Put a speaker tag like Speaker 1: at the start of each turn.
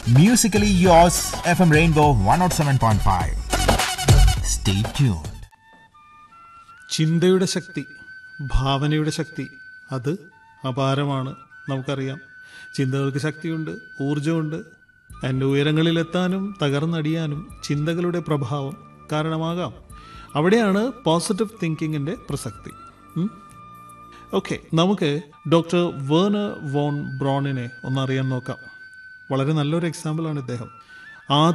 Speaker 1: Musically yours, FM Rainbow 107.5. Stay tuned.
Speaker 2: ചിന്തയുടെ ശക്തി ഭാവനയുടെ ശക്തി അത് അപാരമാണ് നമുക്കറിയാം ചിന്തകൾക്ക് ശക്തിയുണ്ട് ഊർജമുണ്ട് അതിൻ്റെ ഉയരങ്ങളിലെത്താനും തകർന്നടിയാനും ചിന്തകളുടെ പ്രഭാവം കാരണമാകാം അവിടെയാണ് പോസിറ്റീവ് തിങ്കിങ്ങിൻ്റെ പ്രസക്തി ഓക്കെ നമുക്ക് ഡോക്ടർ വേർണ വോൺ ബ്രോണിനെ ഒന്ന് അറിയാൻ നോക്കാം വളരെ നല്ലൊരു എക്സാമ്പിളാണ് ഇദ്ദേഹം